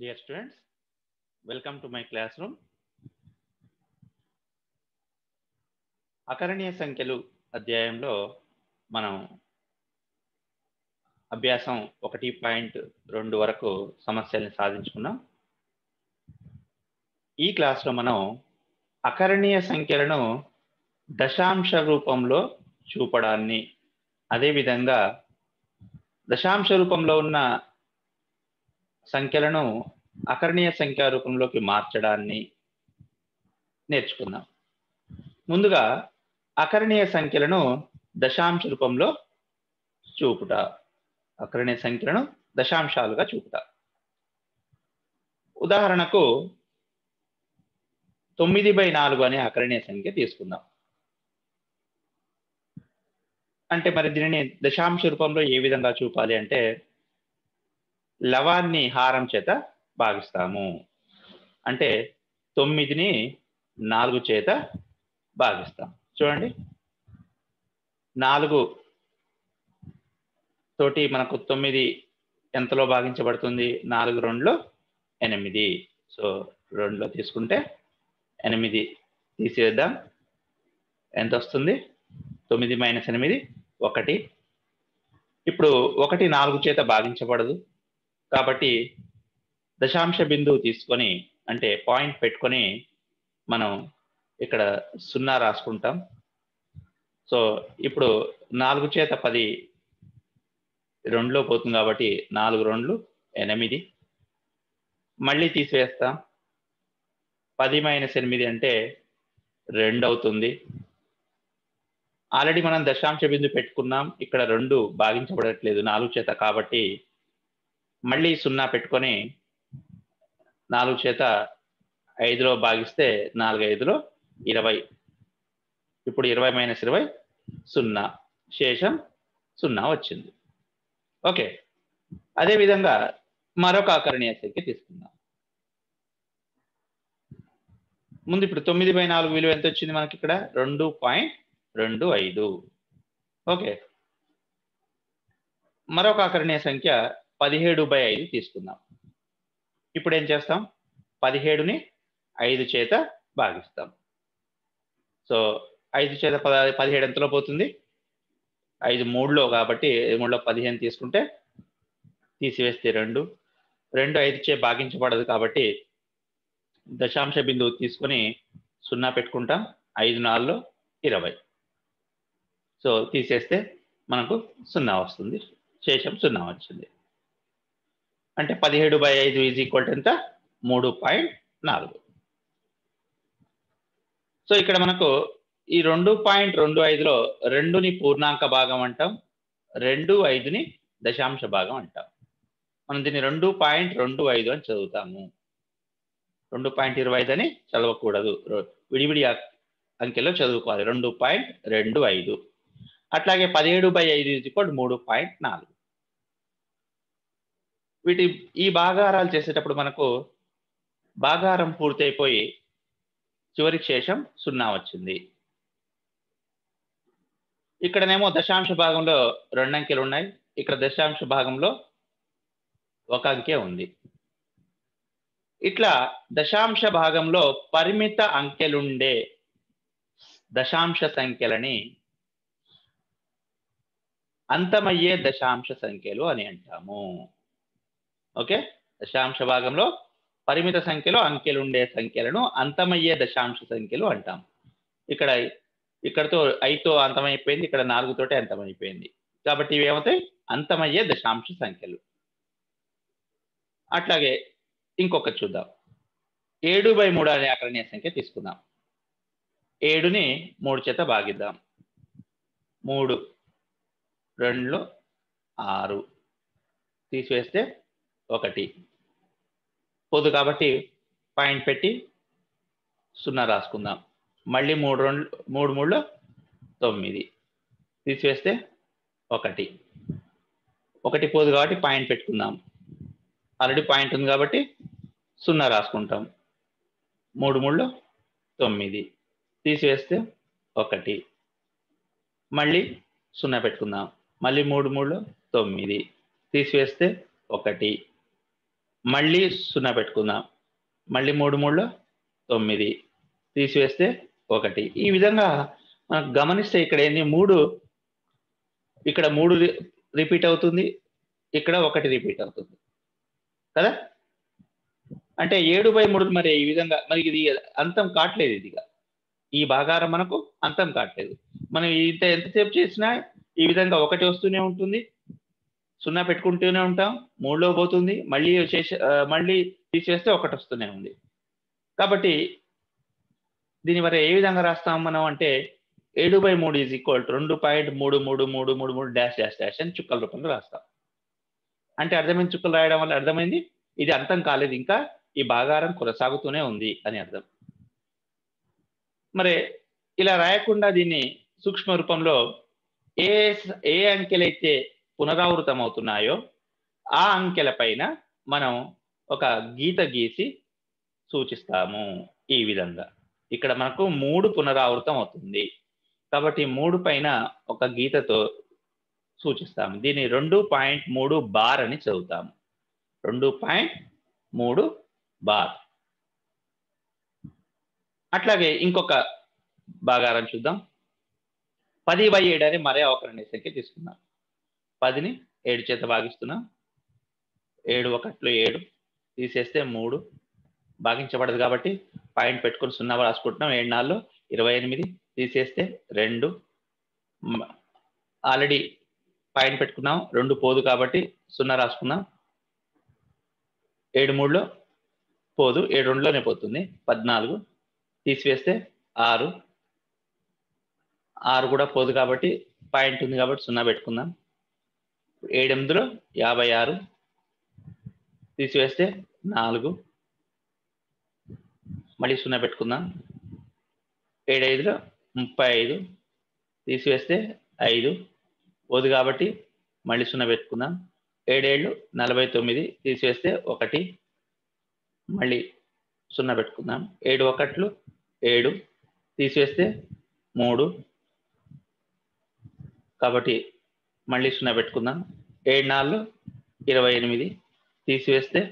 Dear students, welcome to my classroom. అకరణీయ సంఖ్యలు అధ్యాయంలో మనం అభ్యాసం ఒకటి పాయింట్ రెండు వరకు సమస్యల్ని సాధించుకున్నాం ఈ క్లాస్లో మనం అకరణీయ సంఖ్యలను దశాంశ రూపంలో చూపడాన్ని అదేవిధంగా దశాంశ రూపంలో ఉన్న సంఖ్యలను అకరణీయ సంఖ్యా రూపంలోకి మార్చడాన్ని నేర్చుకుందాం ముందుగా అకరణీయ సంఖ్యలను దశాంశ రూపంలో చూపుట అకరణీయ సంఖ్యలను దశాంశాలుగా చూపుట ఉదాహరణకు తొమ్మిది బై నాలుగు అనే అకరణీయ సంఖ్య తీసుకుందాం అంటే మరి దీనిని దశాంశ రూపంలో ఏ విధంగా చూపాలి అంటే లవాన్ని హారం చేత భాగిస్తాము అంటే తొమ్మిదిని నాలుగు చేత భాగిస్తాం చూడండి నాలుగు తోటి మనకు తొమ్మిది ఎంతలో భాగించబడుతుంది నాలుగు రెండులో ఎనిమిది సో రెండులో తీసుకుంటే ఎనిమిది తీసేద్దాం ఎంత వస్తుంది తొమ్మిది మైనస్ ఎనిమిది ఒకటి ఇప్పుడు ఒకటి నాలుగు చేత భాగించబడదు కాబట్టి దశాంశ బిందువు తీసుకొని అంటే పాయింట్ పెట్టుకొని మనం ఇక్కడ సున్నా రాసుకుంటాం సో ఇప్పుడు నాలుగు చేత పది రెండులో పోతుంది కాబట్టి నాలుగు రెండ్లు ఎనిమిది మళ్ళీ తీసివేస్తాం పది మైనస్ ఎనిమిది అంటే రెండు అవుతుంది ఆల్రెడీ మనం దశాంశ బిందు పెట్టుకున్నాం ఇక్కడ రెండు భాగించబడట్లేదు నాలుగు చేత కాబట్టి మళ్ళీ సున్నా పెట్టుకొని నాలుగు చేత ఐదులో భాగిస్తే నాలుగు ఐదులో ఇరవై ఇప్పుడు ఇరవై మైనస్ ఇరవై సున్నా శేషం సున్నా వచ్చింది ఓకే అదేవిధంగా మరొక ఆకరణీయ సంఖ్య తీసుకుందాం ముందు ఇప్పుడు తొమ్మిది బై నాలుగు విలువ ఎంత వచ్చింది మనకి ఇక్కడ రెండు పాయింట్ రెండు ఐదు ఓకే మరొక ఆకరణీయ సంఖ్య పదిహేడు బై ఐదు తీసుకుందాం ఇప్పుడు ఏం చేస్తాం పదిహేడుని ఐదు చేత భాగిస్తాం సో ఐదు చేత పద పదిహేడు ఎంతలో పోతుంది ఐదు మూడులో కాబట్టి మూడులో పదిహేను తీసుకుంటే తీసివేస్తే రెండు రెండు ఐదు చే భాగించబడదు కాబట్టి దశాంశ బిందువు తీసుకొని సున్నా పెట్టుకుంటాం ఐదు నాలుగులో ఇరవై సో తీసేస్తే మనకు సున్నా వస్తుంది శేషం సున్నా వచ్చింది అంటే పదిహేడు బై ఐదు ఈజ్ ఈక్వల్ టు ఎంత మూడు పాయింట్ నాలుగు సో ఇక్కడ మనకు ఈ రెండు పాయింట్ రెండు ఐదులో రెండుని పూర్ణాంక భాగం అంటాం రెండు ఐదుని దశాంశ భాగం అంటాం మనం దీన్ని రెండు పాయింట్ రెండు ఐదు అని చదువుతాము రెండు పాయింట్ ఇరవై ఐదు అని చదవకూడదు విడివిడి అంకెలో చదువుకోవాలి రెండు పాయింట్ రెండు ఐదు అట్లాగే పదిహేడు బై ఐదు ఈజ్ మూడు పాయింట్ నాలుగు వీటి ఈ భాగారాలు చేసేటప్పుడు మనకు భాగారం పూర్తయిపోయి చివరి శేషం సున్నా వచ్చింది ఇక్కడనేమో దశాంశ భాగంలో రెండు అంకెలు ఉన్నాయి ఇక్కడ దశాంశ భాగంలో ఒక అంకె ఉంది ఇట్లా దశాంశ భాగంలో పరిమిత అంకెలుండే దశాంశ సంఖ్యలని అంతమయ్యే దశాంశ సంఖ్యలు అని అంటాము ఓకే దశాంశ భాగంలో పరిమిత సంఖ్యలో అంకెలు ఉండే సంఖ్యలను అంతమయ్యే దశాంశ సంఖ్యలు అంటాం ఇక్కడ ఇక్కడతో ఐదుతో అంతమైపోయింది ఇక్కడ నాలుగుతోటే అంతమైపోయింది కాబట్టి ఇవి ఏమవుతాయి అంతమయ్యే దశాంశ సంఖ్యలు అట్లాగే ఇంకొక చూద్దాం ఏడు బై మూడు అనే అకరణీయ సంఖ్య తీసుకుందాం ఏడుని మూడు చేత భాగిద్దాం మూడు రెండు ఆరు తీసివేస్తే ఒకటి పోదు కాబట్టి పాయింట్ పెట్టి సున్నా రాసుకుందాం మళ్ళీ మూడు రెండు మూడు మూడులో తొమ్మిది తీసివేస్తే ఒకటి ఒకటి పోదు కాబట్టి పాయింట్ పెట్టుకుందాం ఆల్రెడీ పాయింట్ ఉంది కాబట్టి సున్నా రాసుకుంటాం మూడు మూడులో తొమ్మిది తీసివేస్తే ఒకటి మళ్ళీ సున్నా పెట్టుకుందాం మళ్ళీ మూడు మూడులో తొమ్మిది తీసివేస్తే ఒకటి మళ్ళీ సున్నా పెట్టుకుందాం మళ్ళీ మూడు మూడులో తొమ్మిది తీసివేస్తే ఒకటి ఈ విధంగా మనకు గమనిస్తే ఇక్కడ ఏంది మూడు ఇక్కడ మూడు రిపీట్ అవుతుంది ఇక్కడ ఒకటి రిపీట్ అవుతుంది కదా అంటే ఏడు బై మూడు మరి ఈ విధంగా మరి ఇది అంతం కావట్లేదు ఇదిగా ఈ భాగారం మనకు అంతం కావట్లేదు మనం ఇంత ఎంతసేపు చేసినా ఈ విధంగా ఒకటి వస్తూనే ఉంటుంది సున్నా పెట్టుకుంటూనే ఉంటాం మూడులో పోతుంది మళ్ళీ చేసి మళ్ళీ తీసేస్తే ఒకటి వస్తూనే ఉంది కాబట్టి దీని మరి ఏ విధంగా రాస్తాం మనం అంటే ఏడు బై మూడు ఈజ్ ఈక్వల్ రెండు పాయింట్ మూడు మూడు మూడు మూడు మూడు డాష్ డాష్ డాష్ అని చుక్కల రూపంలో రాస్తాం అంటే అర్థమైంది చుక్కలు రాయడం వల్ల అర్థమైంది ఇది అంతం కాలేదు ఇంకా ఈ భాగారం కొనసాగుతూనే ఉంది అని అర్థం మరి ఇలా రాయకుండా దీన్ని సూక్ష్మ రూపంలో ఏ ఏ అంకెలైతే పునరావృతం అవుతున్నాయో ఆ అంకెల పైన మనం ఒక గీత గీసి సూచిస్తాము ఈ విధంగా ఇక్కడ మనకు మూడు పునరావృతం అవుతుంది కాబట్టి మూడు పైన ఒక గీతతో సూచిస్తాము దీన్ని రెండు పాయింట్ మూడు బార్ అని చదువుతాము రెండు పాయింట్ మూడు బార్ అట్లాగే ఇంకొక భాగారం చూద్దాం పది బై ఏడు అని మరే అవకరణ సంఖ్య తీసుకుందాం పదిని ఏడు చేత భాగిస్తున్నాం ఏడు ఒకట్లు ఏడు తీసేస్తే మూడు భాగించబడదు కాబట్టి పాయింట్ పెట్టుకొని సున్నా రాసుకుంటున్నాం ఏడు నాలుగు ఇరవై ఎనిమిది తీసేస్తే రెండు ఆల్రెడీ పాయింట్ పెట్టుకున్నాం రెండు పోదు కాబట్టి సున్నా రాసుకున్నాం ఏడు మూడులో పోదు ఏడు రెండులోనే పోతుంది పద్నాలుగు తీసివేస్తే ఆరు ఆరు కూడా పోదు కాబట్టి పాయింట్ ఉంది కాబట్టి సున్నా పెట్టుకుందాం ఏడెనిమిదిలో యాభై ఆరు తీసివేస్తే నాలుగు మళ్ళీ సున్నా పెట్టుకుందాం ఏడైదులో ముప్పై ఐదు తీసివేస్తే ఐదు పోదు కాబట్టి మళ్ళీ సున్నా పెట్టుకుందాం ఏడేళ్ళు నలభై తొమ్మిది తీసివేస్తే ఒకటి మళ్ళీ సున్నా పెట్టుకుందాం ఏడు ఒకట్లు ఏడు తీసివేస్తే మూడు కాబట్టి మళ్ళీ సున్నా పెట్టుకుందాం ఏడు నాలుగు ఇరవై ఎనిమిది తీసివేస్తే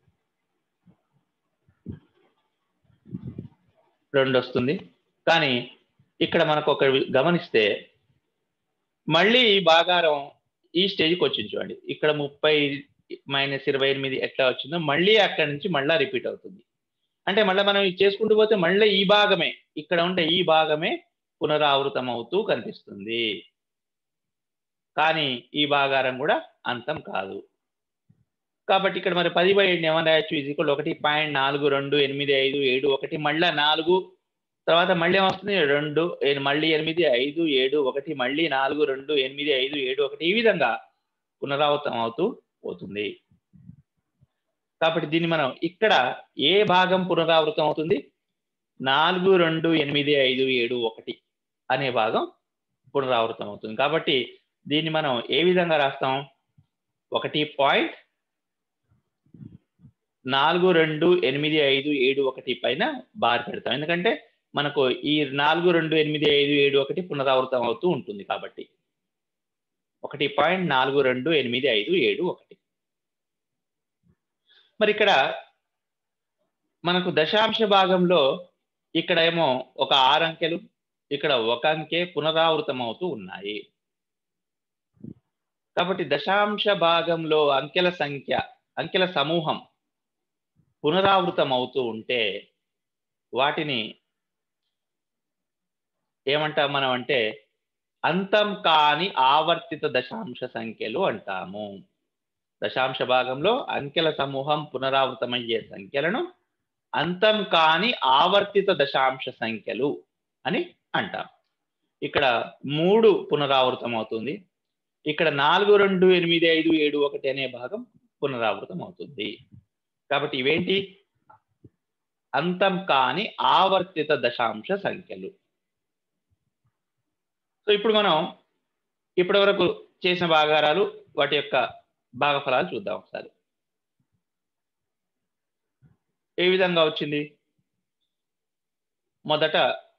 రెండు వస్తుంది కానీ ఇక్కడ మనకు ఒక గమనిస్తే మళ్ళీ ఈ భాగారం ఈ స్టేజ్కి వచ్చింది చూడండి ఇక్కడ ముప్పై మైనస్ ఇరవై ఎనిమిది ఎట్లా వచ్చిందో మళ్ళీ అక్కడి నుంచి మళ్ళీ రిపీట్ అవుతుంది అంటే మళ్ళీ మనం చేసుకుంటూ పోతే మళ్ళీ ఈ భాగమే ఇక్కడ ఉంటే ఈ భాగమే పునరావృతం అవుతూ కనిపిస్తుంది కానీ ఈ భాగారం కూడా అంతం కాదు కాబట్టి ఇక్కడ మరి పది బై ఏడు ఏమన్నా రాయొచ్చు ఇది ఒకటి పాయింట్ నాలుగు రెండు ఎనిమిది ఐదు ఏడు ఒకటి మళ్ళీ నాలుగు తర్వాత మళ్ళీ ఏమొస్తుంది రెండు మళ్ళీ ఎనిమిది ఐదు ఏడు ఒకటి మళ్ళీ నాలుగు రెండు ఎనిమిది ఐదు ఏడు ఒకటి ఈ విధంగా పునరావృతం అవుతూ పోతుంది కాబట్టి దీన్ని మనం ఇక్కడ ఏ భాగం పునరావృతం అవుతుంది నాలుగు రెండు ఎనిమిది ఐదు ఏడు ఒకటి అనే భాగం పునరావృతం అవుతుంది కాబట్టి దీన్ని మనం ఏ విధంగా రాస్తాం ఒకటి పాయింట్ నాలుగు రెండు ఎనిమిది ఐదు ఏడు ఒకటి పైన బార్ పెడతాం ఎందుకంటే మనకు ఈ నాలుగు రెండు ఎనిమిది ఐదు ఏడు ఒకటి పునరావృతం అవుతూ ఉంటుంది కాబట్టి ఒకటి పాయింట్ నాలుగు రెండు ఎనిమిది ఐదు ఏడు ఒకటి మరి ఇక్కడ మనకు దశాంశ భాగంలో ఇక్కడ ఏమో ఒక ఆరు అంకెలు ఇక్కడ ఒక అంకె పునరావృతం అవుతూ ఉన్నాయి కాబట్టి దశాంశ భాగంలో అంకెల సంఖ్య అంకెల సమూహం పునరావృతం అవుతూ ఉంటే వాటిని ఏమంటాం మనం అంటే అంతం కాని ఆవర్తిత దశాంశ సంఖ్యలు అంటాము దశాంశ భాగంలో అంకెల సమూహం పునరావృతమయ్యే సంఖ్యలను అంతం కాని ఆవర్తిత దశాంశ సంఖ్యలు అని అంటాం ఇక్కడ మూడు పునరావృతం అవుతుంది ఇక్కడ నాలుగు రెండు ఎనిమిది ఐదు ఏడు ఒకటి అనే భాగం పునరావృతం అవుతుంది కాబట్టి ఇవేంటి అంతం కాని ఆవర్తిత దశాంశ సంఖ్యలు సో ఇప్పుడు మనం ఇప్పటి వరకు చేసిన భాగారాలు వాటి యొక్క భాగఫలాలు చూద్దాం ఒకసారి ఏ విధంగా వచ్చింది మొదట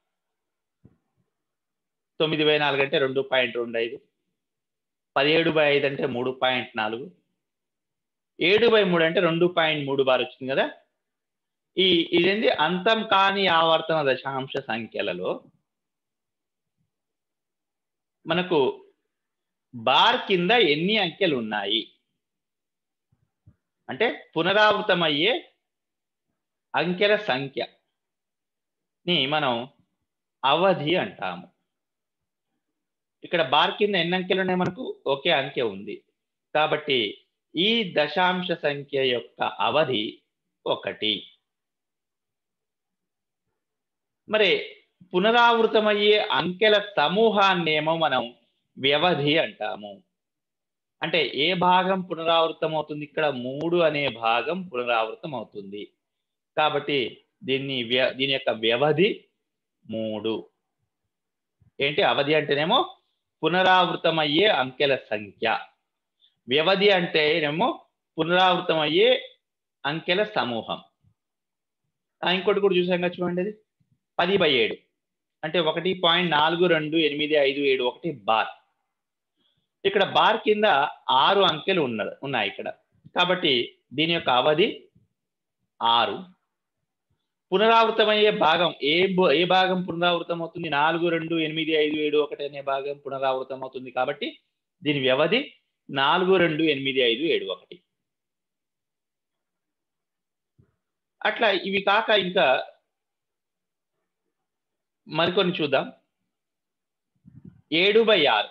తొమ్మిది బై నాలుగు అంటే రెండు పాయింట్ రెండు ఐదు పదిహేడు బై ఐదు అంటే మూడు పాయింట్ నాలుగు ఏడు బై మూడు అంటే రెండు పాయింట్ మూడు బార్ వచ్చింది కదా ఈ ఇదేంటి అంతం కాని ఆవర్తన దశాంశ సంఖ్యలలో మనకు బార్ కింద ఎన్ని అంకెలు ఉన్నాయి అంటే పునరావృతమయ్యే అంకెల సంఖ్యని మనం అవధి అంటాము ఇక్కడ బార్ కింద ఎన్ని అంకెలు ఉన్నాయి మనకు ఒకే అంకె ఉంది కాబట్టి ఈ దశాంశ సంఖ్య యొక్క అవధి ఒకటి మరి పునరావృతమయ్యే అంకెల సమూహాన్నేమో మనం వ్యవధి అంటాము అంటే ఏ భాగం పునరావృతం అవుతుంది ఇక్కడ మూడు అనే భాగం పునరావృతం అవుతుంది కాబట్టి దీన్ని వ్య దీని యొక్క వ్యవధి మూడు ఏంటి అవధి అంటేనేమో పునరావృతమయ్యే అంకెల సంఖ్య వ్యవధి అంటేనేమో పునరావృతమయ్యే అంకెల సమూహం ఇంకోటి కూడా చూసాం కదా చూడండి అది పది బై ఏడు అంటే ఒకటి పాయింట్ నాలుగు రెండు ఎనిమిది ఐదు ఏడు ఒకటి బార్ ఇక్కడ బార్ కింద ఆరు అంకెలు ఉన్న ఉన్నాయి ఇక్కడ కాబట్టి దీని యొక్క అవధి ఆరు పునరావృతమయ్యే భాగం ఏ ఏ భాగం పునరావృతం అవుతుంది నాలుగు రెండు ఎనిమిది ఐదు ఏడు ఒకటి అనే భాగం పునరావృతం అవుతుంది కాబట్టి దీని వ్యవధి నాలుగు రెండు ఎనిమిది ఐదు ఏడు ఒకటి అట్లా ఇవి కాక ఇంకా మరికొన్ని చూద్దాం ఏడు బై ఆరు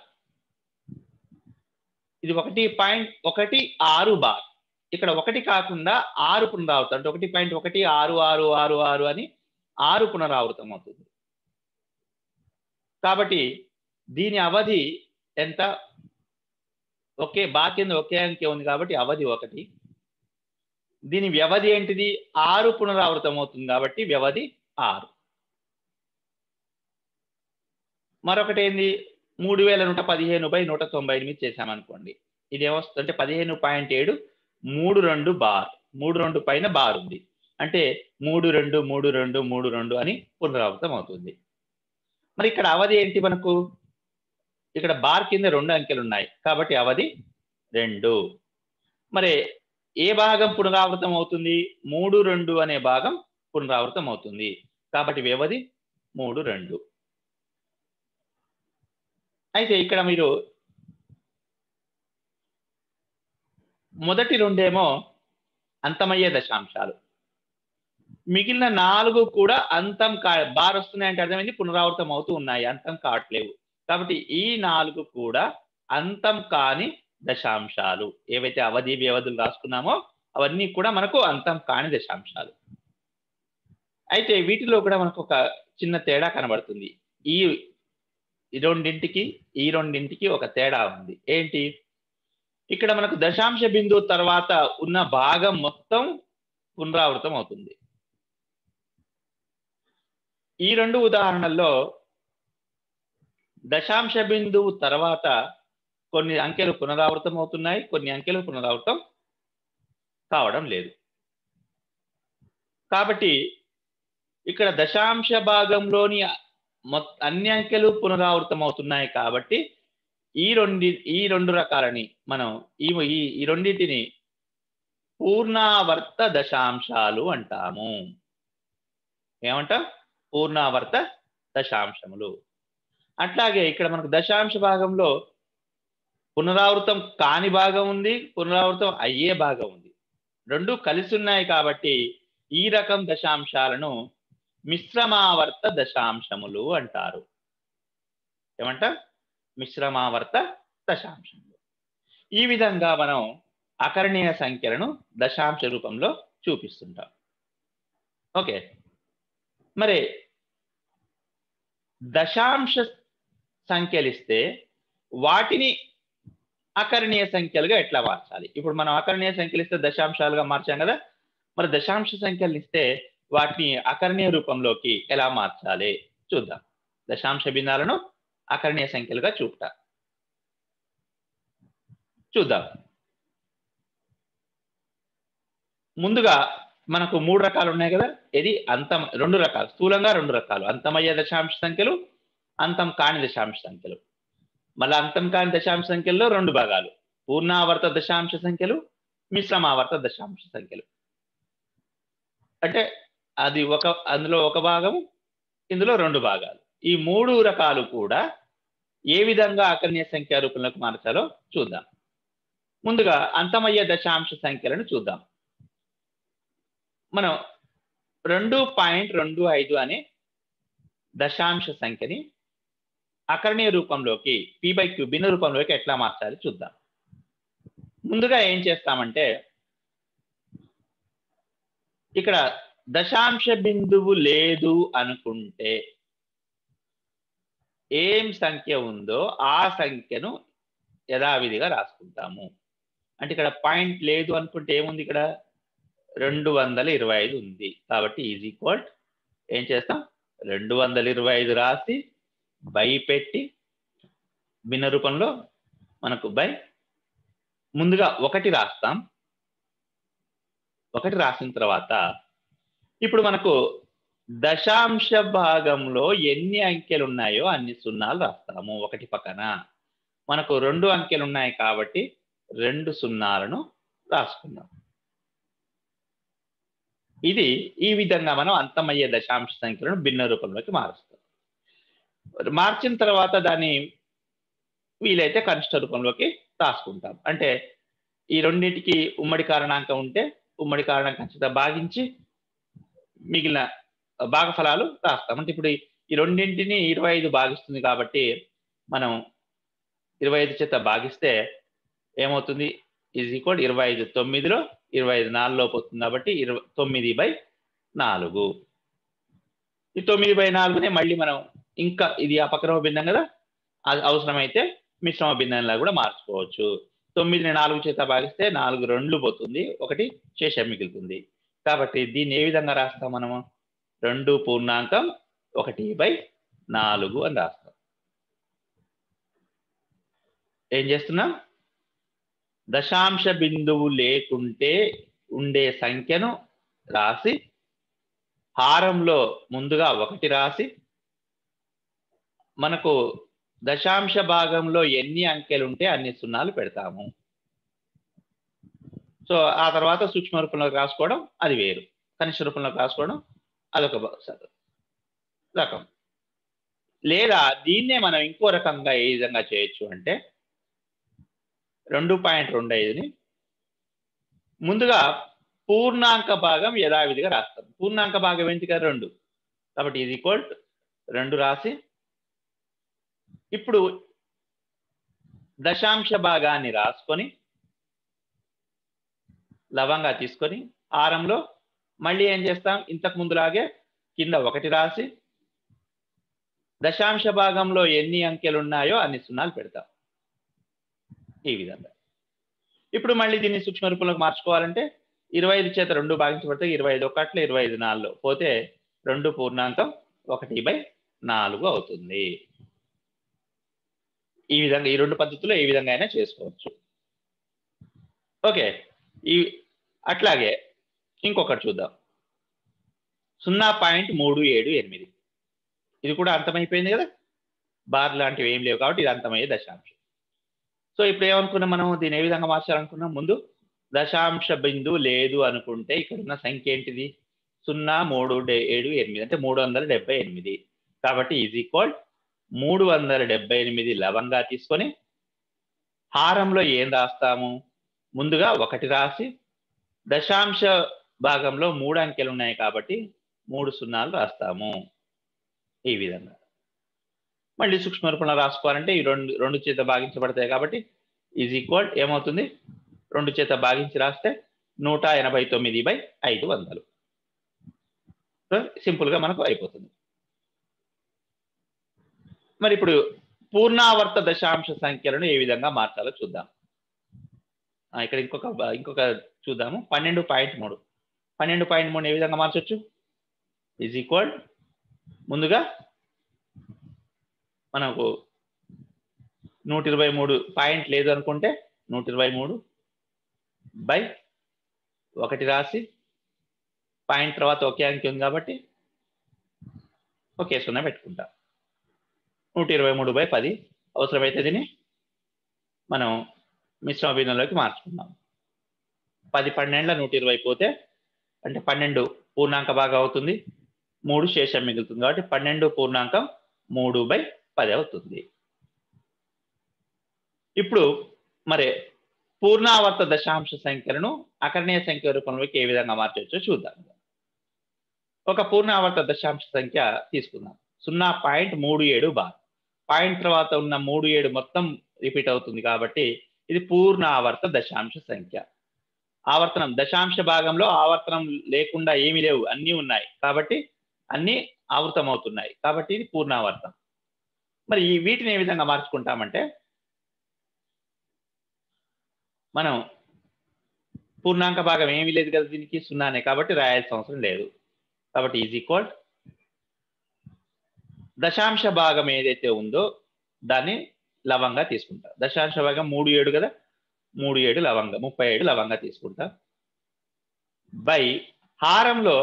ఇది ఒకటి పాయింట్ ఒకటి ఆరు బార్ ఇక్కడ ఒకటి కాకుండా ఆరు పునరావృతం అంటే ఒకటి పాయింట్ ఒకటి ఆరు ఆరు ఆరు ఆరు అని ఆరు పునరావృతం అవుతుంది కాబట్టి దీని అవధి ఎంత ఒకే బా కింద ఒకే అంకె ఉంది కాబట్టి అవధి ఒకటి దీని వ్యవధి ఏంటిది ఆరు పునరావృతం అవుతుంది కాబట్టి వ్యవధి ఆరు మరొకటి ఏంది మూడు వేల నూట పదిహేను బై నూట తొంభై ఎనిమిది చేశామనుకోండి ఇది ఏమొస్తుంది అంటే పదిహేను పాయింట్ ఏడు మూడు రెండు బార్ మూడు రెండు పైన బార్ ఉంది అంటే మూడు రెండు మూడు రెండు మూడు రెండు అని పునరావృతం అవుతుంది మరి ఇక్కడ అవధి ఏంటి మనకు ఇక్కడ బార్ కింద రెండు అంకెలు ఉన్నాయి కాబట్టి అవధి రెండు మరి ఏ భాగం పునరావృతం అవుతుంది మూడు రెండు అనే భాగం పునరావృతం అవుతుంది కాబట్టి వ్యవధి మూడు రెండు అయితే ఇక్కడ మీరు మొదటి రెండేమో అంతమయ్యే దశాంశాలు మిగిలిన నాలుగు కూడా అంతం కా బార్ వస్తున్నాయంటే అర్థమైంది పునరావృతం అవుతూ ఉన్నాయి అంతం కావట్లేవు కాబట్టి ఈ నాలుగు కూడా అంతం కాని దశాంశాలు ఏవైతే అవధి వ్యవధులు రాసుకున్నామో అవన్నీ కూడా మనకు అంతం కాని దశాంశాలు అయితే వీటిలో కూడా మనకు ఒక చిన్న తేడా కనబడుతుంది ఈ ఈ రెండింటికి ఈ రెండింటికి ఒక తేడా ఉంది ఏంటి ఇక్కడ మనకు దశాంశ బిందువు తర్వాత ఉన్న భాగం మొత్తం పునరావృతం అవుతుంది ఈ రెండు ఉదాహరణల్లో దశాంశ బిందువు తర్వాత కొన్ని అంకెలు పునరావృతం అవుతున్నాయి కొన్ని అంకెలు పునరావృతం కావడం లేదు కాబట్టి ఇక్కడ దశాంశ భాగంలోని అన్ని అంకెలు పునరావృతం అవుతున్నాయి కాబట్టి ఈ రెండు ఈ రెండు రకాలని మనం ఈ ఈ రెండింటిని పూర్ణావర్త దశాంశాలు అంటాము ఏమంటాం పూర్ణావర్త దశాంశములు అట్లాగే ఇక్కడ మనకు దశాంశ భాగంలో పునరావృతం కాని భాగం ఉంది పునరావృతం అయ్యే భాగం ఉంది రెండు కలిసి ఉన్నాయి కాబట్టి ఈ రకం దశాంశాలను మిశ్రమావర్త దశాంశములు అంటారు ఏమంట మిశ్రమావర్త దశాంశములు ఈ విధంగా మనం అకరణీయ సంఖ్యలను దశాంశ రూపంలో చూపిస్తుంటాం ఓకే మరి దశాంశ సంఖ్యలు ఇస్తే వాటిని అకరణీయ సంఖ్యలుగా ఎట్లా మార్చాలి ఇప్పుడు మనం అకరణీయ సంఖ్యలు ఇస్తే దశాంశాలుగా మార్చాం కదా మరి దశాంశ సంఖ్యలు ఇస్తే వాటిని అకరణీయ రూపంలోకి ఎలా మార్చాలి చూద్దాం దశాంశ భిన్నాలను అకరణీయ సంఖ్యలుగా చూపుట చూద్దాం ముందుగా మనకు మూడు రకాలు ఉన్నాయి కదా ఇది అంతం రెండు రకాలు స్థూలంగా రెండు రకాలు అంతమయ్యే దశాంశ సంఖ్యలు అంతం కాని దశాంశ సంఖ్యలు మళ్ళీ అంతం కాని దశాంశ సంఖ్యల్లో రెండు భాగాలు పూర్ణావర్త దశాంశ సంఖ్యలు మిశ్రమావర్త దశాంశ సంఖ్యలు అంటే అది ఒక అందులో ఒక భాగం ఇందులో రెండు భాగాలు ఈ మూడు రకాలు కూడా ఏ విధంగా అకర్ణీయ సంఖ్యా రూపంలోకి మార్చాలో చూద్దాం ముందుగా అంతమయ్యే దశాంశ సంఖ్యలను చూద్దాం మనం రెండు పాయింట్ రెండు ఐదు అనే దశాంశ సంఖ్యని అకరణీయ రూపంలోకి పి బై క్యూ భిన్న రూపంలోకి ఎట్లా మార్చాలి చూద్దాం ముందుగా ఏం చేస్తామంటే ఇక్కడ దశాంశ బిందువు లేదు అనుకుంటే ఏం సంఖ్య ఉందో ఆ సంఖ్యను యథావిధిగా రాసుకుంటాము అంటే ఇక్కడ పాయింట్ లేదు అనుకుంటే ఏముంది ఇక్కడ రెండు వందల ఇరవై ఐదు ఉంది కాబట్టి ఈజ్ ఈక్వల్ ఏం చేస్తాం రెండు వందల ఇరవై ఐదు రాసి బై పెట్టి భిన్న రూపంలో మనకు బై ముందుగా ఒకటి రాస్తాం ఒకటి రాసిన తర్వాత ఇప్పుడు మనకు దశాంశ భాగంలో ఎన్ని అంకెలు ఉన్నాయో అన్ని సున్నాలు రాస్తాము ఒకటి పక్కన మనకు రెండు అంకెలు ఉన్నాయి కాబట్టి రెండు సున్నాలను రాసుకుందాం ఇది ఈ విధంగా మనం అంతమయ్యే దశాంశ సంఖ్యలను భిన్న రూపంలోకి మారుస్తాం మార్చిన తర్వాత దాన్ని వీలైతే కనిష్ట రూపంలోకి రాసుకుంటాం అంటే ఈ రెండింటికి ఉమ్మడి కారణాంకం ఉంటే ఉమ్మడి కారణాంకం చేత భాగించి మిగిలిన భాగఫలాలు రాస్తాం అంటే ఇప్పుడు ఈ రెండింటిని ఇరవై ఐదు భాగిస్తుంది కాబట్టి మనం ఇరవై ఐదు చేత భాగిస్తే ఏమవుతుంది ఈజ్ ఈక్వల్ ఇరవై ఐదు తొమ్మిదిలో ఇరవై ఐదు నాలుగులో పోతుంది కాబట్టి ఇరవై తొమ్మిది బై నాలుగు ఈ తొమ్మిది బై నాలుగునే మళ్ళీ మనం ఇంకా ఇది అపక్రమ భిన్నం కదా అది అవసరమైతే మిశ్రమ భిన్నంలా కూడా మార్చుకోవచ్చు తొమ్మిదిని నాలుగు చేత భాగిస్తే నాలుగు రెండు పోతుంది ఒకటి శేషం మిగులుతుంది కాబట్టి దీన్ని ఏ విధంగా రాస్తాం మనము రెండు పూర్ణాంకం ఒకటి బై నాలుగు అని రాస్తాం ఏం చేస్తున్నాం దశాంశ బిందువు లేకుంటే ఉండే సంఖ్యను రాసి హారంలో ముందుగా ఒకటి రాసి మనకు దశాంశ భాగంలో ఎన్ని అంకెలు ఉంటే అన్ని సున్నాలు పెడతాము సో ఆ తర్వాత సూక్ష్మ రూపంలోకి రాసుకోవడం అది వేరు కనిష్ట రూపంలోకి రాసుకోవడం అదొక రకం లేదా దీన్నే మనం ఇంకో రకంగా ఏ విధంగా చేయొచ్చు అంటే రెండు పాయింట్ రెండు ఐదుని ముందుగా పూర్ణాంక భాగం యథావిధిగా రాస్తాం పూర్ణాంక భాగం ఏంటి కదా రెండు కాబట్టి ఇది ఈక్వల్ రెండు రాసి ఇప్పుడు దశాంశ భాగాన్ని రాసుకొని లవంగా తీసుకొని ఆరంలో మళ్ళీ ఏం చేస్తాం ఇంతకు ముందులాగే కింద ఒకటి రాసి దశాంశ భాగంలో ఎన్ని అంకెలు ఉన్నాయో అన్ని సున్నాలు పెడతాం ఈ విధంగా ఇప్పుడు మళ్ళీ దీన్ని సూక్ష్మ రూపంలోకి మార్చుకోవాలంటే ఇరవై ఐదు చేత రెండు భాగించబడితే ఇరవై ఐదు ఒకట్లో ఇరవై ఐదు నాలుగులో పోతే రెండు పూర్ణాంకం ఒకటి బై నాలుగు అవుతుంది ఈ విధంగా ఈ రెండు పద్ధతుల్లో ఏ విధంగా అయినా చేసుకోవచ్చు ఓకే ఈ అట్లాగే ఇంకొకటి చూద్దాం సున్నా పాయింట్ మూడు ఏడు ఎనిమిది ఇది కూడా అంతమైపోయింది కదా బార్ లాంటివి ఏం లేవు కాబట్టి ఇది అంతమయ్యే దశాంశం సో ఇప్పుడు ఏమనుకున్నాం మనం దీన్ని ఏ విధంగా మార్చాలనుకున్నాం ముందు దశాంశ బిందువు లేదు అనుకుంటే ఇక్కడ ఉన్న సంఖ్య ఏంటిది సున్నా మూడు ఏడు ఎనిమిది అంటే మూడు వందల డెబ్బై ఎనిమిది కాబట్టి ఈజ్ ఈక్వల్ మూడు వందల డెబ్బై ఎనిమిది లవంగా తీసుకొని హారంలో ఏం రాస్తాము ముందుగా ఒకటి రాసి దశాంశ భాగంలో మూడు అంకెలు ఉన్నాయి కాబట్టి మూడు సున్నాలు రాస్తాము ఈ విధంగా మళ్ళీ సూక్ష్మ రూపంలో రాసుకోవాలంటే ఈ రెండు రెండు చేత భాగించబడతాయి కాబట్టి ఈజ్ ఈక్వల్ ఏమవుతుంది రెండు చేత భాగించి రాస్తే నూట ఎనభై తొమ్మిది బై ఐదు వందలు సింపుల్గా మనకు అయిపోతుంది మరి ఇప్పుడు పూర్ణావర్త దశాంశ సంఖ్యలను ఏ విధంగా మార్చాలో చూద్దాం ఇక్కడ ఇంకొక ఇంకొక చూద్దాము పన్నెండు పాయింట్ మూడు పన్నెండు పాయింట్ మూడు ఏ విధంగా మార్చొచ్చు ఈజ్ ఈక్వల్ ముందుగా మనకు నూట ఇరవై మూడు పాయింట్ లేదు అనుకుంటే నూట ఇరవై మూడు బై ఒకటి రాసి పాయింట్ తర్వాత ఒకే అంకె ఉంది కాబట్టి ఒకే సున్నా పెట్టుకుంటా నూట ఇరవై మూడు బై పది అవసరమైతే దీన్ని మనం మిశ్రమ భిన్నంలోకి మార్చుకుందాం పది పన్నెండుల నూట ఇరవై పోతే అంటే పన్నెండు పూర్ణాంక భాగం అవుతుంది మూడు శేషం మిగులుతుంది కాబట్టి పన్నెండు పూర్ణాంకం మూడు బై పది అవుతుంది ఇప్పుడు మరి పూర్ణావర్త దశాంశ సంఖ్యలను అకరణీయ సంఖ్య రూపంలోకి ఏ విధంగా మార్చవచ్చో చూద్దాం ఒక పూర్ణావర్త దశాంశ సంఖ్య తీసుకుందాం సున్నా పాయింట్ మూడు ఏడు బార్ పాయింట్ తర్వాత ఉన్న మూడు ఏడు మొత్తం రిపీట్ అవుతుంది కాబట్టి ఇది పూర్ణావర్త దశాంశ సంఖ్య ఆవర్తనం దశాంశ భాగంలో ఆవర్తనం లేకుండా ఏమీ లేవు అన్నీ ఉన్నాయి కాబట్టి అన్నీ ఆవృతం అవుతున్నాయి కాబట్టి ఇది పూర్ణావర్తం మరి ఈ వీటిని ఏ విధంగా మార్చుకుంటామంటే మనం పూర్ణాంక భాగం ఏమీ లేదు కదా దీనికి సున్నానే కాబట్టి రాయాల్సిన అవసరం లేదు కాబట్టి ఈజ్ ఈక్వల్ దశాంశ భాగం ఏదైతే ఉందో దాన్ని లవంగా తీసుకుంటా దశాంశ భాగం మూడు ఏడు కదా మూడు ఏడు లవంగా ముప్పై ఏడు లవంగా తీసుకుంటా బై హారంలో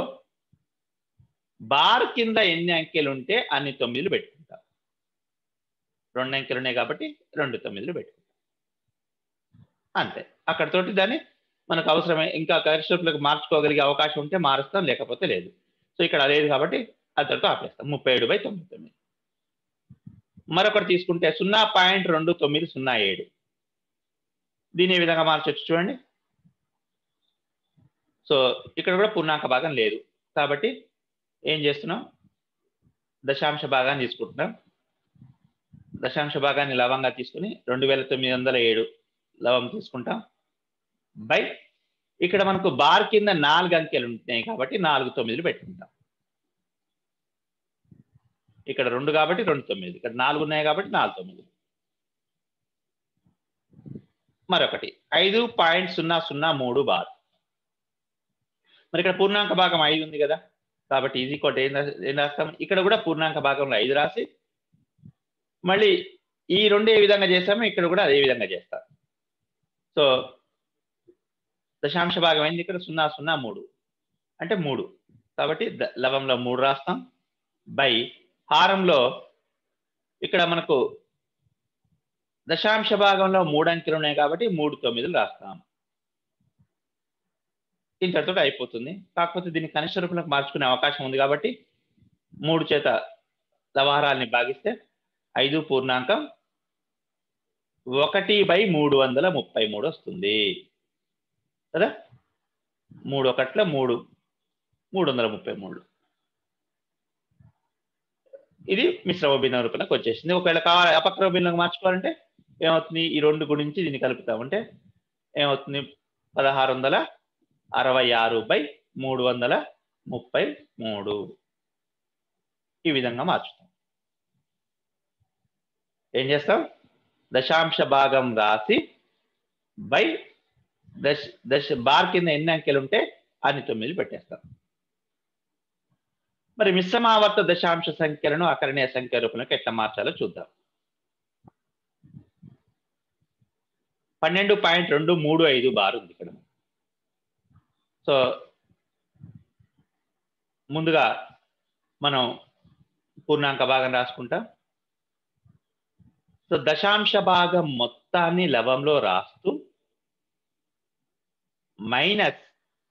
బార్ కింద ఎన్ని అంకెలు ఉంటే అన్ని తొమ్మిదిలు పెట్టుకుంటా రెండు అంకెలు ఉన్నాయి కాబట్టి రెండు తొమ్మిదిలు పెట్టుకుంటా అంతే అక్కడతోటి దాన్ని మనకు అవసరమే ఇంకా కరిష్ఠులకు మార్చుకోగలిగే అవకాశం ఉంటే మారుస్తాం లేకపోతే లేదు సో ఇక్కడ లేదు కాబట్టి అతడితో ఆపేస్తాం ముప్పై ఏడు బై తొమ్మిది తొమ్మిది మరొకటి తీసుకుంటే సున్నా పాయింట్ రెండు తొమ్మిది సున్నా ఏడు దీని ఏ విధంగా మార్చొచ్చు చూడండి సో ఇక్కడ కూడా పూర్ణాంక భాగం లేదు కాబట్టి ఏం చేస్తున్నాం దశాంశ భాగాన్ని తీసుకుంటున్నాం దశాంశ భాగాన్ని లవంగా తీసుకుని రెండు వేల తొమ్మిది వందల ఏడు లవం తీసుకుంటాం బై ఇక్కడ మనకు బార్ కింద నాలుగు అంకెలు ఉంటాయి కాబట్టి నాలుగు తొమ్మిదిలు పెట్టుకుంటాం ఇక్కడ రెండు కాబట్టి రెండు తొమ్మిది ఇక్కడ నాలుగు ఉన్నాయి కాబట్టి నాలుగు తొమ్మిది మరొకటి ఐదు పాయింట్ సున్నా సున్నా మూడు బార్ మరి ఇక్కడ పూర్ణాంక భాగం ఐదు ఉంది కదా కాబట్టి ఇది కోట ఏం ఏం రాస్తాం ఇక్కడ కూడా పూర్ణాంక భాగంలో ఐదు రాసి మళ్ళీ ఈ రెండు ఏ విధంగా చేస్తామో ఇక్కడ కూడా అదే విధంగా చేస్తాం సో దశాంశ భాగం అయింది ఇక్కడ సున్నా సున్నా మూడు అంటే మూడు కాబట్టి లవంలో మూడు రాస్తాం బై హారంలో ఇక్కడ మనకు దశాంశ భాగంలో మూడు అంకెలు ఉన్నాయి కాబట్టి మూడు తొమ్మిదిలు రాస్తాం ఇంతటితో అయిపోతుంది కాకపోతే దీన్ని కనిష్ట రూపంలోకి మార్చుకునే అవకాశం ఉంది కాబట్టి మూడు చేత లవహారాల్ని భాగిస్తే ఐదు పూర్ణాంకం ఒకటి బై మూడు వందల ముప్పై మూడు వస్తుంది కదా మూడు ఒకట్ల మూడు మూడు వందల ముప్పై మూడు ఇది మిశ్రమ భిన్న రూపంలోకి వచ్చేసింది ఒకవేళ కావాలి అపక్రమ భిన్నంగా మార్చుకోవాలంటే ఏమవుతుంది ఈ రెండు గురించి దీన్ని కలుపుతామంటే ఏమవుతుంది పదహారు వందల అరవై ఆరు బై మూడు వందల ముప్పై మూడు ఈ విధంగా మార్చుతాం ఏం చేస్తాం దశాంశ భాగం రాసి బై దశ దశ బార్ కింద ఎన్ని అంకెలు ఉంటే అన్ని తొమ్మిది పెట్టేస్తాం మరి మిశ్రమావర్త దశాంశ సంఖ్యలను అకరణీయ సంఖ్య రూపంలోకి ఎట్లా మార్చాలో చూద్దాం పన్నెండు పాయింట్ రెండు మూడు ఐదు బార్ ఉంది ఇక్కడ సో ముందుగా మనం పూర్ణాంక భాగం రాసుకుంటాం సో దశాంశ భాగం మొత్తాన్ని లవంలో రాస్తూ మైనస్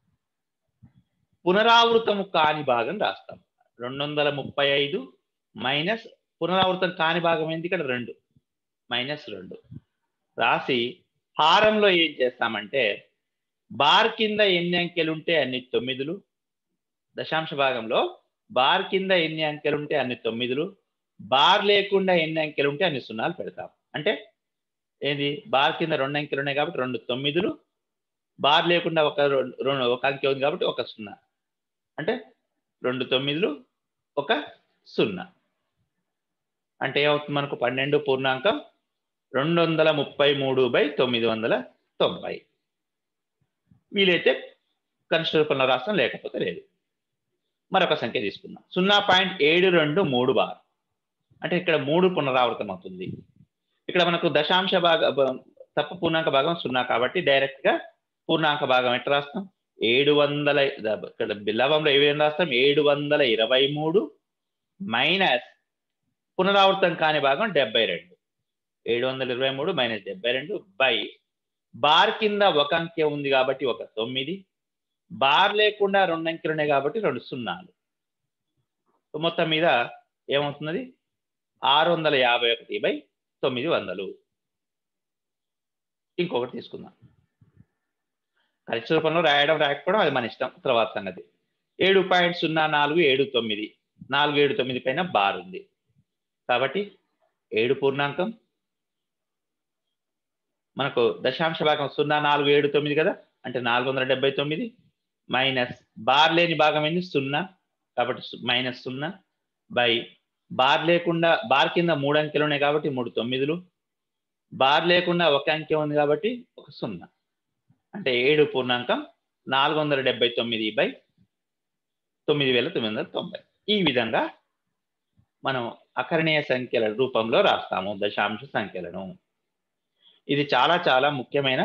పునరావృతం కాని భాగం రాస్తాం రెండు వందల ముప్పై ఐదు మైనస్ పునరావృతం కాని భాగం ఏంటి ఇక్కడ రెండు మైనస్ రెండు రాసి హారంలో ఏం చేస్తామంటే బార్ కింద ఎన్ని అంకెలు ఉంటే అన్ని తొమ్మిదిలు దశాంశ భాగంలో బార్ కింద ఎన్ని అంకెలు ఉంటే అన్ని తొమ్మిదిలు బార్ లేకుండా ఎన్ని అంకెలు ఉంటే అన్ని సున్నాలు పెడతాం అంటే ఏది బార్ కింద రెండు అంకెలు ఉన్నాయి కాబట్టి రెండు తొమ్మిదిలు బార్ లేకుండా ఒక రెండు ఒక అంకె ఉంది కాబట్టి ఒక సున్నా అంటే రెండు తొమ్మిదిలు ఒక సున్నా అంటే ఏమవుతుంది మనకు పన్నెండు పూర్ణాంకం రెండు వందల ముప్పై మూడు బై తొమ్మిది వందల తొంభై వీలైతే కనిష్ట రూపంలో రాష్ట్రం లేకపోతే లేదు మరొక సంఖ్య తీసుకుందాం సున్నా పాయింట్ ఏడు రెండు మూడు బార్ అంటే ఇక్కడ మూడు పునరావృతం అవుతుంది ఇక్కడ మనకు దశాంశ భాగ తప్ప పూర్ణాంక భాగం సున్నా కాబట్టి డైరెక్ట్ గా పూర్ణాంక భాగం ఎట్లా రాస్తాం ఏడు వందల ఇక్కడ బిల్లవంలో ఏ విధంగా రాస్తాం ఏడు వందల ఇరవై మూడు మైనస్ పునరావృతం కాని భాగం డెబ్బై రెండు ఏడు వందల ఇరవై మూడు మైనస్ డెబ్బై రెండు బై బార్ కింద ఒక అంకె ఉంది కాబట్టి ఒక తొమ్మిది బార్ లేకుండా రెండు అంకెలు ఉన్నాయి కాబట్టి రెండు సున్నాలు మొత్తం మీద ఏమవుతున్నది ఆరు వందల యాభై ఒకటి బై తొమ్మిది వందలు ఇంకొకటి తీసుకుందాం ఖర్చు రూపంలో రాయడం రాయకపోవడం అది మన ఇష్టం తర్వాత సంగతి ఏడు పాయింట్ సున్నా నాలుగు ఏడు తొమ్మిది నాలుగు ఏడు తొమ్మిది పైన బార్ ఉంది కాబట్టి ఏడు పూర్ణాంకం మనకు దశాంశ భాగం సున్నా నాలుగు ఏడు తొమ్మిది కదా అంటే నాలుగు వందల డెబ్బై తొమ్మిది మైనస్ బార్ లేని భాగం ఏంది సున్నా కాబట్టి మైనస్ సున్నా బై బార్ లేకుండా బార్ కింద మూడు అంకెలు ఉన్నాయి కాబట్టి మూడు తొమ్మిదిలు బార్ లేకుండా ఒక అంకె ఉంది కాబట్టి ఒక సున్నా అంటే ఏడు పూర్ణాంకం నాలుగు వందల డెబ్బై తొమ్మిది బై తొమ్మిది వేల తొమ్మిది వందల తొంభై ఈ విధంగా మనం అకరణీయ సంఖ్యల రూపంలో రాస్తాము దశాంశ సంఖ్యలను ఇది చాలా చాలా ముఖ్యమైన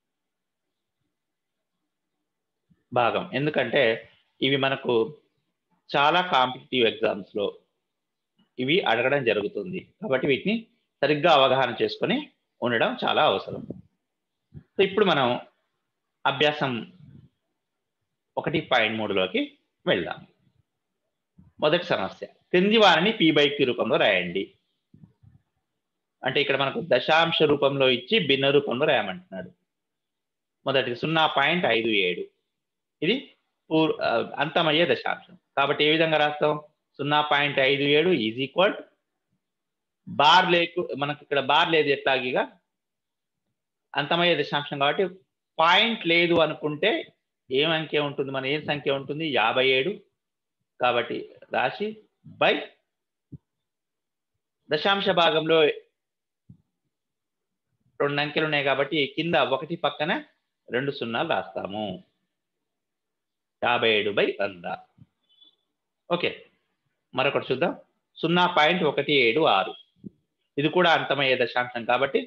భాగం ఎందుకంటే ఇవి మనకు చాలా కాంపిటేటివ్ ఎగ్జామ్స్లో ఇవి అడగడం జరుగుతుంది కాబట్టి వీటిని సరిగ్గా అవగాహన చేసుకొని ఉండడం చాలా అవసరం సో ఇప్పుడు మనం అభ్యాసం ఒకటి పాయింట్ మూడులోకి వెళ్దాం మొదటి సమస్య క్రింది వారిని పీ బై క్యూ రూపంలో రాయండి అంటే ఇక్కడ మనకు దశాంశ రూపంలో ఇచ్చి భిన్న రూపంలో రాయమంటున్నాడు మొదటి సున్నా పాయింట్ ఐదు ఏడు ఇది పూర్ అంతమయ్యే దశాంశం కాబట్టి ఏ విధంగా రాస్తాం సున్నా పాయింట్ ఐదు ఏడు ఈజ్ ఈక్వల్ బార్ లేకు మనకు ఇక్కడ బార్ లేదు ఎట్లాగిగా అంతమయ్యే దశాంశం కాబట్టి పాయింట్ లేదు అనుకుంటే ఏం అంకె ఉంటుంది మన ఏం సంఖ్య ఉంటుంది యాభై ఏడు కాబట్టి రాశి బై దశాంశ భాగంలో రెండు అంకెలు ఉన్నాయి కాబట్టి కింద ఒకటి పక్కన రెండు సున్నాలు రాస్తాము యాభై ఏడు బై వంద ఓకే మరొకటి చూద్దాం సున్నా పాయింట్ ఒకటి ఏడు ఆరు ఇది కూడా అంతమయ్యే దశాంశం కాబట్టి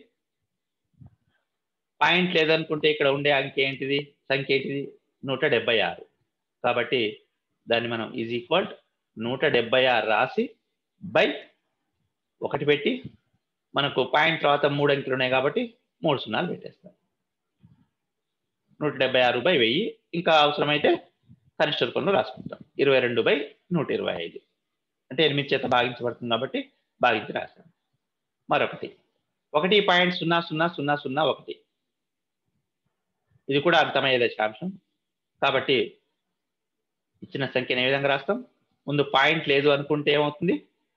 పాయింట్ లేదనుకుంటే ఇక్కడ ఉండే అంకె ఏంటిది సంఖ్య ఏంటిది నూట డెబ్బై ఆరు కాబట్టి దాన్ని మనం ఈజ్ ఈక్వల్ నూట డెబ్బై ఆరు రాసి బై ఒకటి పెట్టి మనకు పాయింట్ తర్వాత మూడు అంకెలు ఉన్నాయి కాబట్టి మూడు సున్నాలు పెట్టేస్తాం నూట డెబ్బై ఆరు బై వెయ్యి ఇంకా అవసరమైతే కనిష్ట రూపంలో రాసుకుంటాం ఇరవై రెండు బై నూట ఇరవై ఐదు అంటే ఎనిమిది చేత భాగించబడుతుంది కాబట్టి భాగించి రాస్తాం మరొకటి ఒకటి పాయింట్ సున్నా సున్నా సున్నా సున్నా ఒకటి ఇది కూడా అర్థమయ్యే దశాంశం కాబట్టి ఇచ్చిన సంఖ్యను ఏ విధంగా రాస్తాం ముందు పాయింట్ లేదు అనుకుంటే ఏమవుతుంది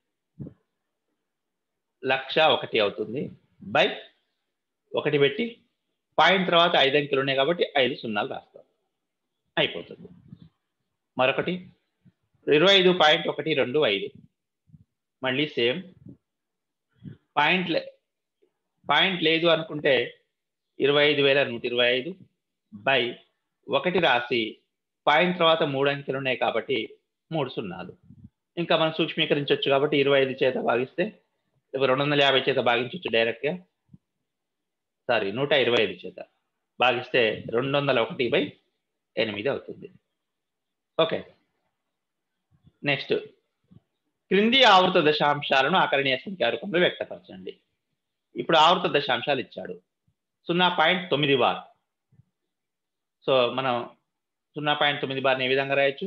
లక్ష ఒకటి అవుతుంది బై ఒకటి పెట్టి పాయింట్ తర్వాత ఐదు అంకెలు ఉన్నాయి కాబట్టి ఐదు సున్నాలు రాస్తాం అయిపోతుంది మరొకటి ఇరవై ఐదు పాయింట్ ఒకటి రెండు ఐదు మళ్ళీ సేమ్ పాయింట్ పాయింట్ లేదు అనుకుంటే ఇరవై ఐదు వేల నూట ఇరవై ఐదు బై ఒకటి రాసి పాయింట్ తర్వాత మూడు అంకెలు ఉన్నాయి కాబట్టి మూడు సున్నాలు ఇంకా మనం సూక్ష్మీకరించవచ్చు కాబట్టి ఇరవై ఐదు చేత భాగిస్తే రెండు వందల యాభై చేత భాగించవచ్చు డైరెక్ట్గా సారీ నూట ఇరవై ఐదు చేత భాగిస్తే రెండు వందల ఒకటి బై ఎనిమిది అవుతుంది ఓకే నెక్స్ట్ క్రింది ఆవృత దశాంశాలను ఆకరణీయ సంఖ్యా రూపంలో వ్యక్తపరచండి ఇప్పుడు ఆవృత దశాంశాలు ఇచ్చాడు సున్నా పాయింట్ తొమ్మిది బార్ సో మనం సున్నా పాయింట్ తొమ్మిది బార్ని ఏ విధంగా రాయొచ్చు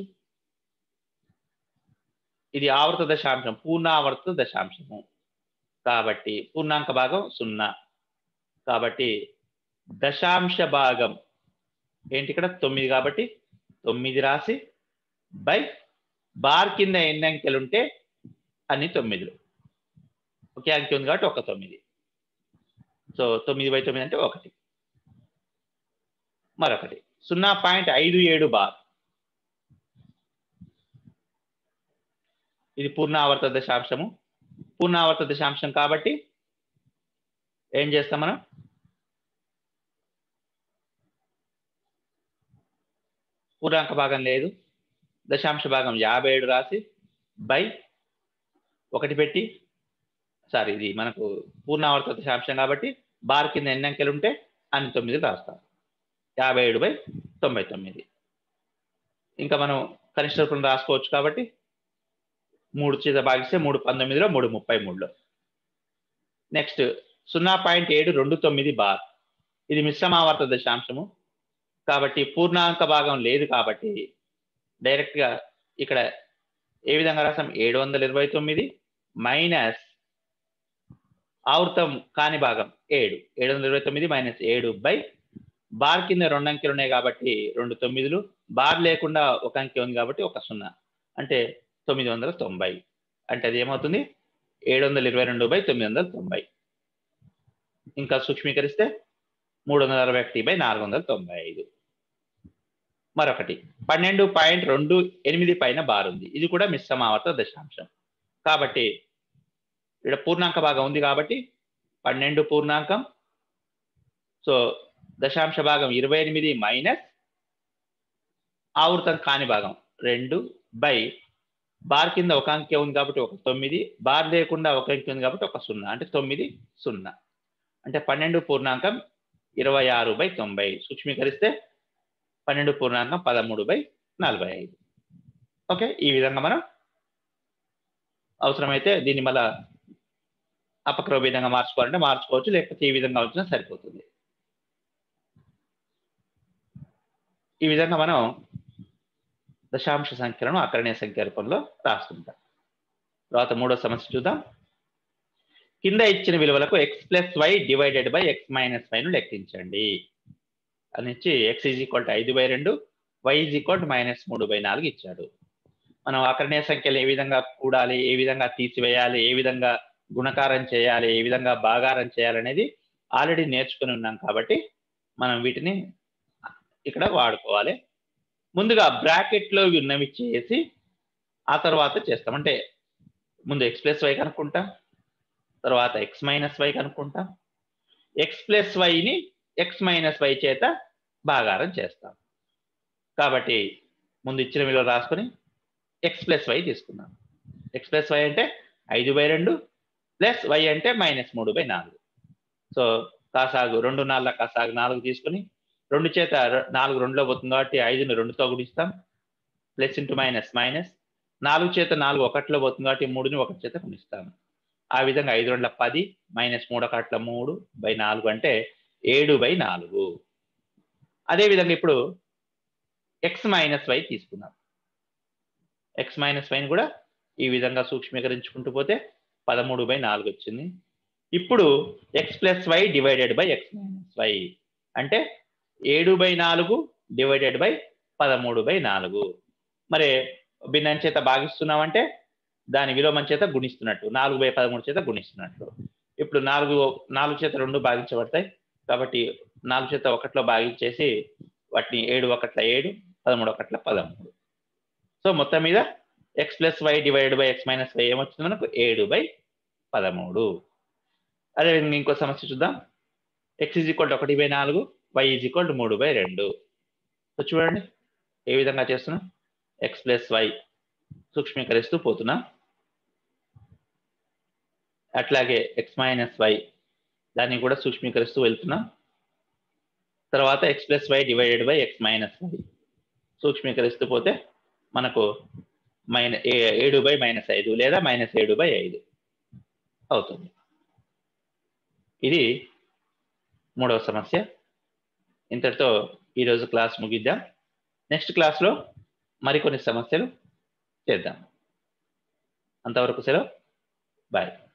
ఇది ఆవృత దశాంశం పూర్ణావర్త దశాంశము కాబట్టి పూర్ణాంక భాగం సున్నా కాబట్టి దశాంశ భాగం ఏంటి ఇక్కడ తొమ్మిది కాబట్టి తొమ్మిది రాసి బై బార్ కింద ఎన్ని అంకెలు ఉంటే అన్ని తొమ్మిదిలు ఒకే అంకె ఉంది కాబట్టి ఒక తొమ్మిది సో తొమ్మిది బై తొమ్మిది అంటే ఒకటి మరొకటి సున్నా పాయింట్ ఐదు ఏడు బార్ ఇది పూర్ణావర్త దశాంశము పూర్ణావర్త దశాంశం కాబట్టి ఏం చేస్తాం మనం పూర్ణాంక భాగం లేదు దశాంశ భాగం యాభై ఏడు రాసి బై ఒకటి పెట్టి సారీ ఇది మనకు పూర్ణావర్త దశాంశం కాబట్టి బార్ కింద ఎన్ని అంకెలు ఉంటే అన్ని తొమ్మిది రాస్తాం యాభై ఏడు బై తొంభై తొమ్మిది ఇంకా మనం కనిష్ట రూపం రాసుకోవచ్చు కాబట్టి మూడు చేత భాగిస్తే మూడు పంతొమ్మిదిలో మూడు ముప్పై మూడులో నెక్స్ట్ సున్నా పాయింట్ ఏడు రెండు తొమ్మిది బార్ ఇది మిశ్రమావర్త దశాంశము కాబట్టి పూర్ణాంక భాగం లేదు కాబట్టి డైరెక్ట్ గా ఇక్కడ ఏ విధంగా రాసాం ఏడు వందల ఇరవై తొమ్మిది మైనస్ ఆవృతం కాని భాగం ఏడు ఏడు వందల ఇరవై తొమ్మిది మైనస్ ఏడు బై బార్ కింద రెండు అంకెలు ఉన్నాయి కాబట్టి రెండు తొమ్మిదిలు బార్ లేకుండా ఒక అంకె ఉంది కాబట్టి ఒక సున్నా అంటే తొమ్మిది వందల తొంభై అంటే అది ఏమవుతుంది ఏడు వందల ఇరవై రెండు బై తొమ్మిది వందల తొంభై ఇంకా సూక్ష్మీకరిస్తే మూడు వందల అరవై ఒకటి బై నాలుగు వందల తొంభై ఐదు మరొకటి పన్నెండు పాయింట్ రెండు ఎనిమిది పైన బార్ ఉంది ఇది కూడా మిశ్రమావర్త దశాంశం కాబట్టి ఇక్కడ పూర్ణాంక భాగం ఉంది కాబట్టి పన్నెండు పూర్ణాంకం సో దశాంశ భాగం ఇరవై ఎనిమిది మైనస్ ఆవృతం కాని భాగం రెండు బై బార్ కింద ఒక అంకె ఉంది కాబట్టి ఒక తొమ్మిది బార్ లేకుండా ఒక అంకె ఉంది కాబట్టి ఒక సున్నా అంటే తొమ్మిది సున్నా అంటే పన్నెండు పూర్ణాంకం ఇరవై ఆరు బై తొంభై సూక్ష్మీకరిస్తే పన్నెండు పూర్ణాంకం పదమూడు బై నలభై ఐదు ఓకే ఈ విధంగా మనం అవసరమైతే దీన్ని మళ్ళా అపక్రమ విధంగా మార్చుకోవాలంటే మార్చుకోవచ్చు లేకపోతే ఈ విధంగా వచ్చినా సరిపోతుంది ఈ విధంగా మనం దశాంశ సంఖ్యలను అకరణీయ సంఖ్య రూపంలో రాస్తుంటాం తర్వాత మూడో సమస్య చూద్దాం కింద ఇచ్చిన విలువలకు x plus y divided by x minus వైను లెక్కించండి అని ఇచ్చి ఎక్స్ ఈజ్ ఈక్వల్ టు ఐదు బై రెండు y is equal to minus మూడు బై నాలుగు ఇచ్చాడు మనం అకరణీయ సంఖ్యలు ఏ విధంగా కూడాలి ఏ విధంగా తీసివేయాలి ఏ విధంగా గుణకారం చేయాలి ఏ విధంగా భాగారం చేయాలనేది ఆల్రెడీ నేర్చుకుని ఉన్నాం కాబట్టి మనం వీటిని ఇక్కడ వాడుకోవాలి ముందుగా బ్రాకెట్లో ఉన్నవి చేసి ఆ తర్వాత చేస్తాం అంటే ముందు ఎక్స్ ప్లస్ వై కనుక్కుంటాం తర్వాత ఎక్స్ మైనస్ వై కనుక్కుంటాం ఎక్స్ ప్లస్ వైని ఎక్స్ మైనస్ వై చేత భాగారం చేస్తాం కాబట్టి ముందు ఇచ్చిన విలువ రాసుకొని ఎక్స్ ప్లస్ వై తీసుకున్నాం ఎక్స్ ప్లస్ వై అంటే ఐదు బై రెండు ప్లస్ వై అంటే మైనస్ మూడు బై నాలుగు సో కాసాగు రెండు నాలుగు కాసాగు నాలుగు తీసుకుని రెండు చేత నాలుగు రెండులో పోతుంది కాబట్టి ఐదుని రెండుతో గుడిస్తాం ప్లస్ ఇంటూ మైనస్ మైనస్ నాలుగు చేత నాలుగు ఒకటిలో పోతుంది కాబట్టి మూడుని ఒకటి చేత గుణిస్తాం ఆ విధంగా ఐదు రెండుల పది మైనస్ మూడు ఒకట్ల మూడు బై నాలుగు అంటే ఏడు బై నాలుగు అదేవిధంగా ఇప్పుడు ఎక్స్ మైనస్ వై తీసుకున్నాం ఎక్స్ మైనస్ వైని కూడా ఈ విధంగా సూక్ష్మీకరించుకుంటూ పోతే పదమూడు బై నాలుగు వచ్చింది ఇప్పుడు x plus y divided by x minus y అంటే ఏడు బై నాలుగు డివైడెడ్ బై పదమూడు బై నాలుగు మరి భిన్నం చేత భాగిస్తున్నామంటే దాని విలోమం చేత గుణిస్తున్నట్టు నాలుగు బై పదమూడు చేత గుణిస్తున్నట్లు ఇప్పుడు నాలుగు నాలుగు చేత రెండు భాగించబడతాయి కాబట్టి నాలుగు చేత ఒకటిలో భాగించేసి వాటిని ఏడు ఒకట్ల ఏడు పదమూడు ఒకట్ల పదమూడు సో మొత్తం మీద x plus y divided by x minus y ఏమొచ్చింది మనకు ఏడు బై పదమూడు అదేవిధంగా ఇంకో సమస్య చూద్దాం ఎక్స్ ఈజ్ ఈక్వల్ టు ఒకటి బై నాలుగు వై ఈజ్ ఈక్వల్ టు మూడు బై రెండు సో చూడండి ఏ విధంగా చేస్తున్నాం ఎక్స్ ప్లస్ వై సూక్ష్మీకరిస్తూ పోతున్నాం అట్లాగే ఎక్స్ మైనస్ వై దాన్ని కూడా సూక్ష్మీకరిస్తూ వెళ్తున్నాం తర్వాత x plus y divided by x minus y సూక్ష్మీకరిస్తూ పోతే మనకు మైన ఏడు బై మైనస్ ఐదు లేదా మైనస్ ఏడు బై ఐదు అవుతుంది ఇది మూడవ సమస్య ఇంతటితో ఈరోజు క్లాస్ ముగిద్దాం నెక్స్ట్ క్లాస్లో మరికొన్ని సమస్యలు చేద్దాం అంతవరకు సెలవు బాయ్